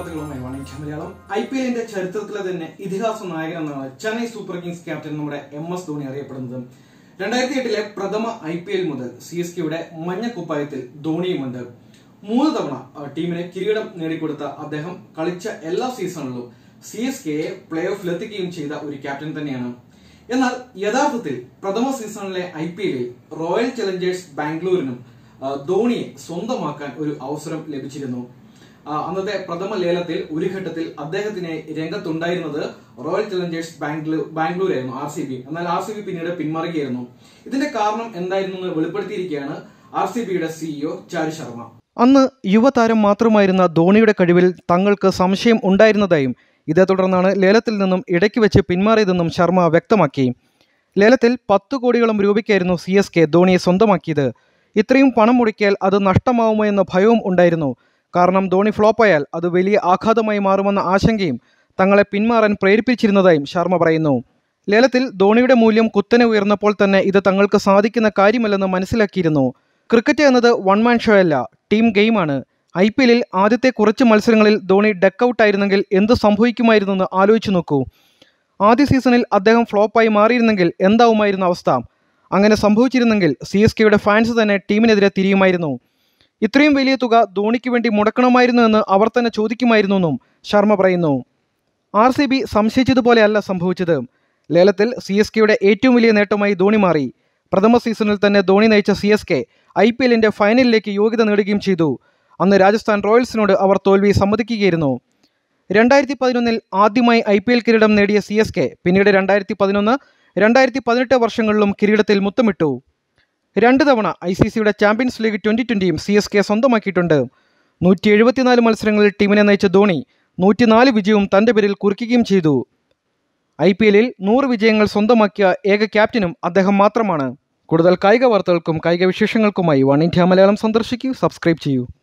വാർത്തകളുമായി വാണിജ്യ Malayalam I P എല്ലിന്റെ ചരിത്രത്തിലെ തന്നെ ഇതിഹാസ നായകൻ എന്നാണ് ചെന്നൈ സൂപ്പർ കിങ്സ് ക്യാപ്റ്റൻ നമ്മുടെ എം എസ് ധോണി അറിയപ്പെടുന്നത് രണ്ടായിരത്തി എട്ടിലെ പ്രഥമ ഐ പി എൽ മുതൽ സി എസ് കെയുടെ മഞ്ഞക്കുപ്പായത്തിൽ ധോണിയുമുണ്ട് മൂന്ന് തവണ ആ, ടീമിന് കിരീടം നേടിക്കൊടുത്ത അദ്ദേഹം കളിച്ച എല്ലാ സീസണിലും സി എസ് കെയെ പ്ലേ ഓഫിലെത്തിക്കുകയും ചെയ്ത ഒരു ക്യാപ്റ്റൻ തന്നെയാണ് എന്നാൽ യഥാർത്ഥത്തിൽ പ്രഥമ സീസണിലെ ഐ പി എല്ലിൽ റോയൽ ചലഞ്ചേഴ്സ് ബാംഗ്ലൂരിനും ആ, ധോണിയെ സ്വന്തമാക്കാൻ ഒരു അവസരം ലഭിച്ചിരുന്നു ആ, അന്നത്തെ പ്രഥമ ലേലത്തിൽ ഒരു ഘട്ടത്തിൽ അദ്ദേഹത്തിന് രംഗത്തുണ്ടായിരുന്നത് റോയൽ ചലഞ്ചേഴ്സ് ബാംഗ്ലൂർ ബാംഗ്ലൂരായിരുന്നു ആർ സി ബി എന്നാൽ ആർ സി ബി പിന്നീട് പിന്മാറുകയായിരുന്നു ഇതിന്റെ കാരണം എന്തായിരുന്നു എന്ന് വെളിപ്പെടുത്തിയിരിക്കുകയാണ് ആർ സി ബിയുടെ സിഇഒ ചാരു ശർമ്മ അന്ന് യുവതാരം മാത്രമായിരുന്ന ധോണിയുടെ കഴിവിൽ തങ്ങൾക്ക് സംശയം ഉണ്ടായിരുന്നതായും ഇതേ തുടർന്നാണ് ലേലത്തിൽ നിന്നും ഇടയ്ക്ക് വെച്ച് പിന്മാറിയതെന്നും ശർമ്മ വ്യക്തമാക്കി ലേലത്തിൽ പത്ത് കോടിയോളം രൂപയ്ക്കായിരുന്നു സി എസ് കെ ധോണിയെ സ്വന്തമാക്കിയത് ഇത്രയും പണം മുടക്കിയാൽ അത് നഷ്ടമാവുമോ എന്ന ഭയവും ഉണ്ടായിരുന്നു കാരണം ധോണി ഫ്ലോപ്പായാൽ അത് വലിയ ആഘാതമായി മാറുമെന്ന ആശങ്കയും തങ്ങളെ പിന്മാറാൻ പ്രേരിപ്പിച്ചിരുന്നതായും ശർമ്മ പറയുന്നു ലേലത്തിൽ ധോണിയുടെ മൂല്യം കുത്തനെ ഉയർന്നപ്പോൾ തന്നെ ഇത് തങ്ങൾക്ക് സാധിക്കുന്ന കാര്യമല്ലെന്ന് മനസ്സിലാക്കിയിരുന്നു ക്രിക്കറ്റ് എന്നത് വൺ മാൻ ഷോ അല്ല ടീം ഗെയിമാണ് ഐ പി എല്ലിൽ ആദ്യത്തെ കുറച്ച് മത്സരങ്ങളിൽ ധോണി ഡക്കൌട്ട് ആയിരുന്നെങ്കിൽ എന്ത് സംഭവിക്കുമായിരുന്നെന്ന് ആലോചിച്ചു നോക്കൂ ആദ്യ സീസണിൽ അദ്ദേഹം ഫ്ലോപ്പായി മാറിയിരുന്നെങ്കിൽ എന്താവുമായിരുന്നു അവസ്ഥ അങ്ങനെ സംഭവിച്ചിരുന്നെങ്കിൽ സി എസ് കെയുടെ ഫാൻസ് തന്നെ ടീമിനെതിരെ തിരിയുമായിരുന്നു ഇത്രയും വലിയ തുക ധോണിക്ക് വേണ്ടി മുടക്കണമായിരുന്നു എന്ന് അവർ തന്നെ ചോദിക്കുമായിരുന്നു എന്നും ശർമ്മ പറയുന്നു ആർ സി ബി സംശയിച്ചതുപോലെയല്ല സംഭവിച്ചത് ലേലത്തിൽ സി എസ് കെയുടെ ഏറ്റവും വലിയ നേട്ടമായി ധോണി മാറി പ്രഥമ സീസണിൽ തന്നെ ധോണി നയിച്ച C S K I P എല്ലിന്റെ ഫൈനലിലേക്ക് യോഗ്യത നേടുകയും ചെയ്തു അന്ന് രാജസ്ഥാൻ റോയൽസിനോട് അവർ തോൽവി സമ്മതിക്കുകയായിരുന്നു രണ്ടായിരത്തി പതിനൊന്നിൽ ആദ്യമായി ഐ പി എൽ കിരീടം നേടിയ സി എസ് കെ പിന്നീട് രണ്ടായിരത്തി പതിനൊന്ന് രണ്ടായിരത്തി പതിനെട്ട് വർഷങ്ങളിലും കിരീടത്തിൽ മുത്തമിട്ടു രണ്ട് തവണ ഐ സി സിയുടെ ചാമ്പ്യൻസ് ലീഗ് ട്വൻ്റി ട്വൻ്റിയും സി എസ് കെ സ്വന്തമാക്കിയിട്ടുണ്ട് നൂറ്റി എഴുപത്തിനാല് മത്സരങ്ങളിൽ ടീമിനെ നയിച്ച ധോണി നൂറ്റിനാല് വിജയവും തൻ്റെ പേരിൽ കുറിക്കുകയും ചെയ്തു ഐ പി എല്ലിൽ നൂറ് വിജയങ്ങൾ സ്വന്തമാക്കിയ ഏക ക്യാപ്റ്റനും അദ്ദേഹം മാത്രമാണ് കൂടുതൽ കായിക വാർത്തകൾക്കും കായിക വിശേഷങ്ങൾക്കുമായി വൺ ഇന്ത്യ മലയാളം സന്ദർശിക്കൂ സബ്സ്ക്രൈബ് ചെയ്യൂ